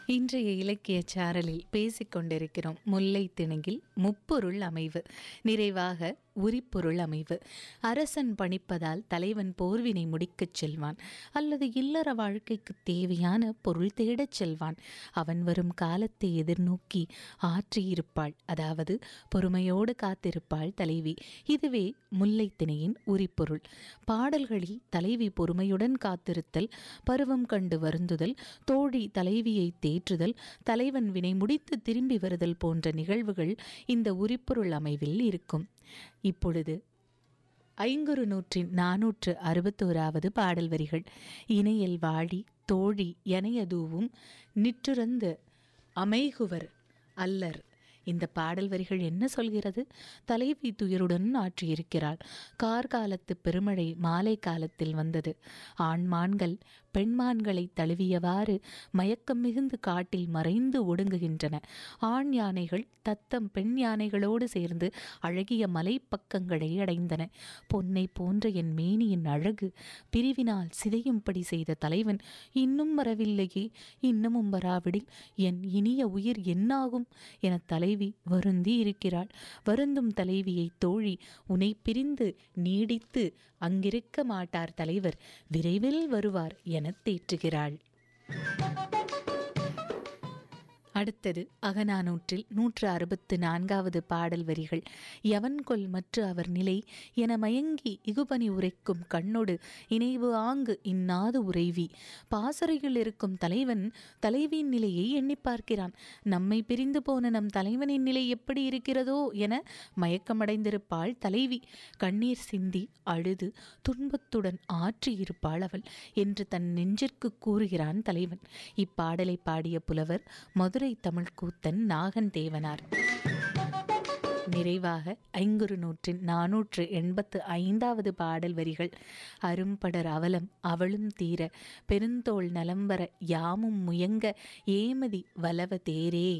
இன்றைய இலக்கிய சாரலில் பேசிக்கொண்டிருக்கிறோம் முல்லை திணையில் முப்பொருள் அமைவு நிறைவாக உரிப்பொருள் அமைவு அரசன் பணிப்பதால் தலைவன் போர்வினை முடிக்கச் செல்வான் அல்லது இல்லற வாழ்க்கைக்கு தேவையான பொருள் தேடச் செல்வான் அவன் வரும் காலத்தை எதிர்நோக்கி ஆற்றியிருப்பாள் அதாவது பொறுமையோடு காத்திருப்பாள் தலைவி இதுவே முல்லை திணையின் உரிப்பொருள் பாடல்களில் தலைவி பொறுமையுடன் காத்திருத்தல் பருவம் கண்டு வருந்துதல் தோழி தலைவியை தேற்றுதல் தலைவன் வினை முடித்து திரும்பி வருதல் போன்ற நிகழ்வுகள் இந்த உரிப்பொருள் அமைவில் இருக்கும் இப்பொழுது ஐங்குறு நூற்றின் நாநூற்று அறுபத்தோராவது பாடல் வரிகள் இணையல் வாழி தோழி எனையதூவும் நிற்றுறந்து அமைகுவர் அல்லர் இந்த பாடல் வரிகள் என்ன சொல்கிறது தலைவி துயருடன் ஆற்றியிருக்கிறாள் கார்காலத்து பெருமழை மாலை காலத்தில் வந்தது ஆண்மான்கள் பெண்மான்களை தழுவியவாறு மயக்கம் மிகுந்து காட்டில் மறைந்து ஒடுங்குகின்றன ஆண் யானைகள் தத்தம் பெண் யானைகளோடு சேர்ந்து அழகிய மலைப்பக்கங்களை அடைந்தன பொன்னை போன்ற என் மேனியின் அழகு பிரிவினால் சிதையும்படி செய்த தலைவன் இன்னும் வரவில்லையே இன்னமும் வராவிடில் என் இனிய உயிர் என்னாகும் என தலைவி வருந்தி இருக்கிறாள் வருந்தும் தலைவியை தோழி உனை பிரிந்து நீடித்து அங்கிருக்க மாட்டார் தலைவர் விரைவில் வருவார் என தேற்றுகிறாள் அடுத்தது அகநானூற்றில் நூற்று அறுபத்து நான்காவது பாடல் வரிகள் எவன் கொல் மற்ற அவர் நிலை என மயங்கி இகுபனி உரைக்கும் கண்ணொடு இணைவு ஆங்கு இன்னாது உறைவி பாசறையில் இருக்கும் தலைவன் தலைவியின் நிலையை எண்ணி பார்க்கிறான் நம்மை பிரிந்து போன நம் தலைவனின் நிலை எப்படி இருக்கிறதோ என மயக்கமடைந்திருப்பாள் தலைவி கண்ணீர் சிந்தி அழுது துன்பத்துடன் ஆற்றியிருப்பாள் அவள் என்று தன் நெஞ்சிற்கு கூறுகிறான் தலைவன் இப்பாடலை பாடிய புலவர் மதுரை தமிழ் கூத்தன் நாகன் தேவனார் நிறைவாக ஐங்குறு நூற்றின் நாநூற்று எண்பத்து ஐந்தாவது பாடல் வரிகள் அரும்படர் அவலம் அவளும் தீர பெருந்தோள் நலம்பர யாமும் முயங்க ஏமதி வலவ தேரே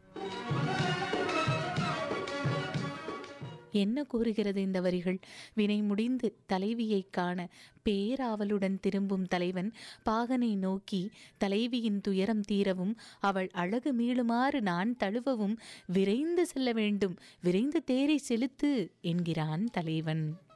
என்ன கூறுகிறது இந்த வரிகள் வினை முடிந்து தலைவியை காண பேராவலுடன் திரும்பும் தலைவன் பாகனை நோக்கி தலைவியின் துயரம் தீரவும் அவள் அழகு மீளுமாறு நான் தழுவவும் விரைந்து செல்ல வேண்டும் விரைந்து தேரை செலுத்து என்கிறான் தலைவன்